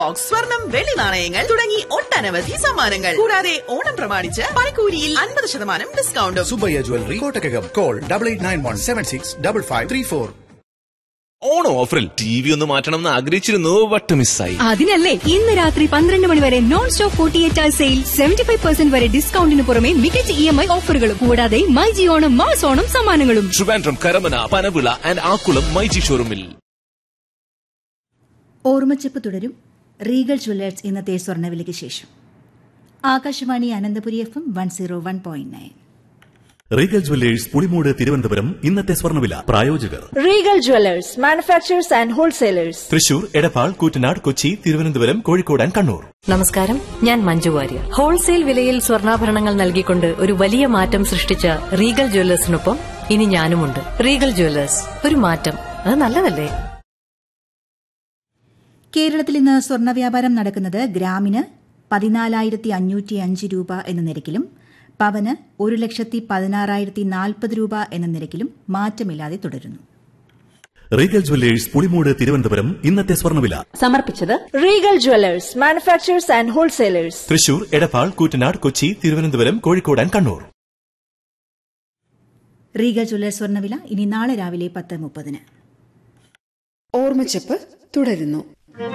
Box സ്വർണം വെള്ളി നാണയങ്ങൾ തുടങ്ങി ഒട്ടനവധി സമ്മാനങ്ങൾ കൂടാതെ ഓണം പ്രമാണിച്ച് പണിക്കൂലിയിൽ അൻപത് ശതമാനം ഡിസ്കൗണ്ടും Subbayya jewellery Kottakkakam call double eight nine one seven six double five three four Onam ഓഫറിൽ ടി വി ഒന്ന് മാറ്റണം എന്ന് ആഗ്രഹിച്ചിരുന്നു ബട്ട് മിസ്സായി അതിനല്ലേ ഇന്ന് രാത്രി പന്ത്രണ്ട് മണി വരെ non stop forty eight hour sale seventy five percent വരെ ഡിസ്കൗണ്ടിന് പുറമെ മികച്ച ഇ എം ഐ ഓഫറുകളും കൂടാതെ my G Onam mass Onam സമ്മാനങ്ങളും ട്രിവാൻഡ്രം കരമന പനവിള ആൻഡ് ആക്കുളം മൈജി ഷോറൂമിൽ ഓർമ്മച്ചപ്പ് തുടരും റീഗൽ ജ്വല്ലേഴ്സ് ഇന്നത്തെ സ്വർണ്ണവിലയ്ക്ക് ശേഷം Akashvani Ananthapuri F M one zero one point nine Regal Jewellers Pulimoodu Thiruvananthapuram ഇന്നത്തെ സ്വർണ്ണവില പ്രായോജകർ Regal Jewelers, manufacturers and wholesalers. Thrissur Edappal Koottanad Kochi Thiruvananthapuram Kozhikode and Kannur നമസ്കാരം ഞാൻ മഞ്ജു വാര്യർ ഹോൾസെയിൽ വിലയിൽ സ്വർണ്ണാഭരണങ്ങൾ നൽകിക്കൊണ്ട് ഒരു വലിയ മാറ്റം സൃഷ്ടിച്ച റീഗൽ ജ്വല്ലേഴ്സിനൊപ്പം ഇനി ഞാനുമുണ്ട് റീഗൽ ജ്വല്ലേഴ്സ് ഒരു മാറ്റം അത് നല്ലതല്ലേ കേരളത്തിൽ ഇന്ന് സ്വർണ്ണ വ്യാപാരം നടക്കുന്നത് ഗ്രാമിന് പതിനാലായിരത്തി അഞ്ഞൂറ്റി അഞ്ച് രൂപ എന്ന നിരക്കിലും പവന് ഒരു ലക്ഷത്തി പതിനാറായിരത്തി നാൽപ്പത് രൂപ എന്ന നിരക്കിലും മാറ്റമില്ലാതെ തുടരുന്നു റീഗൽ ജ്വല്ലേഴ്സ് പുളിമൂട് തിരുവനന്തപുരം ഇന്നത്തെ സ്വർണ്ണവില സമർപ്പിച്ചത് Regal Jewelers, manufacturers and wholesalers. Thrissur Edappal Koottanad Kochi Thiruvananthapuram Kozhikode and Kannur Regal Jewellers സ്വർണ്ണവില ഇനി നാളെ രാവിലെ പത്ത് മുപ്പതിന് ഓർമ്മച്ചപ്പ് തുടരുന്നു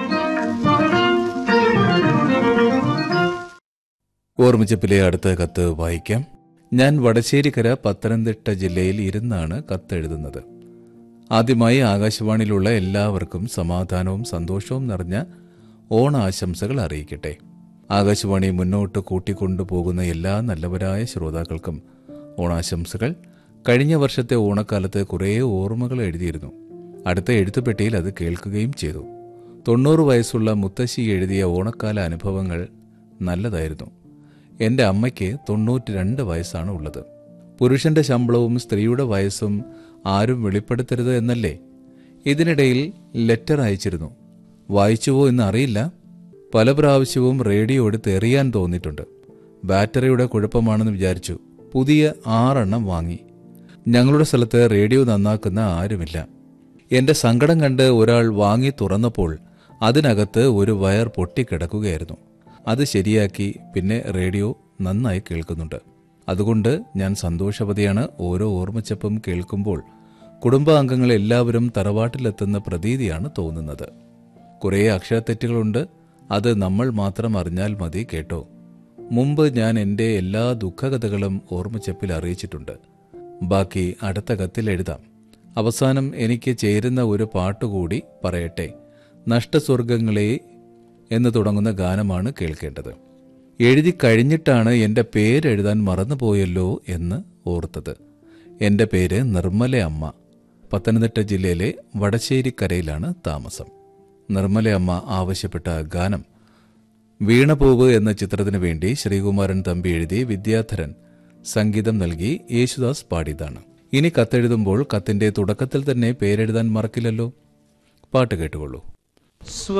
ഓർമ്മിച്ചപ്പിലെ അടുത്ത കത്ത് വായിക്കാം ഞാൻ വടശ്ശേരിക്കര പത്തനംതിട്ട ജില്ലയിൽ ഇരുന്നാണ് കത്തെഴുതുന്നത് ആദ്യമായി ആകാശവാണിയിലുള്ള എല്ലാവർക്കും സമാധാനവും സന്തോഷവും നിറഞ്ഞ ഓണാശംസകൾ അറിയിക്കട്ടെ ആകാശവാണി മുന്നോട്ട് കൂട്ടിക്കൊണ്ടുപോകുന്ന എല്ലാ നല്ലവരായ ശ്രോതാക്കൾക്കും ഓണാശംസകൾ കഴിഞ്ഞ വർഷത്തെ ഓണക്കാലത്ത് കുറേ ഓർമ്മകൾ എഴുതിയിരുന്നു അടുത്ത എഴുത്തുപെട്ടിയിൽ അത് കേൾക്കുകയും ചെയ്തു തൊണ്ണൂറ് വയസ്സുള്ള മുത്തശ്ശി എഴുതിയ ഓണക്കാല അനുഭവങ്ങൾ നല്ലതായിരുന്നു എന്റെ അമ്മയ്ക്ക് തൊണ്ണൂറ്റി രണ്ട് വയസ്സാണ് ഉള്ളത് പുരുഷന്റെ ശമ്പളവും സ്ത്രീയുടെ വയസ്സും ആരും വെളിപ്പെടുത്തരുത് എന്നല്ലേ ഇതിനിടയിൽ ലെറ്റർ അയച്ചിരുന്നു വായിച്ചുവോ എന്ന് അറിയില്ല പല പ്രാവശ്യവും റേഡിയോ എടുത്ത് എറിയാൻ തോന്നിയിട്ടുണ്ട് ബാറ്ററിയുടെ കുഴപ്പമാണെന്ന് വിചാരിച്ചു പുതിയ ആറെണ്ണം വാങ്ങി ഞങ്ങളുടെ സ്ഥലത്ത് റേഡിയോ നന്നാക്കുന്ന ആരുമില്ല എന്റെ സങ്കടം കണ്ട് ഒരാൾ വാങ്ങി തുറന്നപ്പോൾ അതിനകത്ത് ഒരു വയർ പൊട്ടിക്കിടക്കുകയായിരുന്നു അത് ശരിയാക്കി പിന്നെ റേഡിയോ നന്നായി കേൾക്കുന്നുണ്ട് അതുകൊണ്ട് ഞാൻ സന്തോഷവതിയാണ് ഓരോ ഓർമ്മച്ചപ്പും കേൾക്കുമ്പോൾ കുടുംബാംഗങ്ങൾ എല്ലാവരും തറവാട്ടിലെത്തുന്ന പ്രതീതിയാണ് തോന്നുന്നത് കുറേ അക്ഷരത്തെറ്റുകളുണ്ട് അത് നമ്മൾ മാത്രം അറിഞ്ഞാൽ മതി കേട്ടോ മുമ്പ് ഞാൻ എൻ്റെ എല്ലാ ദുഃഖകഥകളും ഓർമ്മച്ചപ്പിൽ അറിയിച്ചിട്ടുണ്ട് ബാക്കി അടുത്ത കത്തിൽ എഴുതാം അവസാനം എനിക്ക് ചേരുന്ന ഒരു പാട്ടുകൂടി പറയട്ടെ നഷ്ടസ്വർഗങ്ങളെ എന്ന് തുടങ്ങുന്ന ഗാനമാണ് കേൾക്കേണ്ടത് എഴുതി കഴിഞ്ഞിട്ടാണ് എൻ്റെ പേരെഴുതാൻ മറന്നുപോയല്ലോ എന്ന് ഓർത്തത് എൻ്റെ പേര് നിർമ്മല അമ്മ പത്തനംതിട്ട ജില്ലയിലെ വടശ്ശേരിക്കരയിലാണ് താമസം നിർമ്മല അമ്മ ആവശ്യപ്പെട്ട ഗാനം വീണപൂവ് എന്ന ചിത്രത്തിനു വേണ്ടി ശ്രീകുമാരൻ തമ്പി എഴുതി വിദ്യാധരൻ സംഗീതം നൽകി യേശുദാസ് പാടിയതാണ് ഇനി കത്തെഴുതുമ്പോൾ കത്തിന്റെ തുടക്കത്തിൽ തന്നെ പേരെഴുതാൻ മറക്കില്ലല്ലോ പാട്ട് കേട്ടുകൊള്ളൂ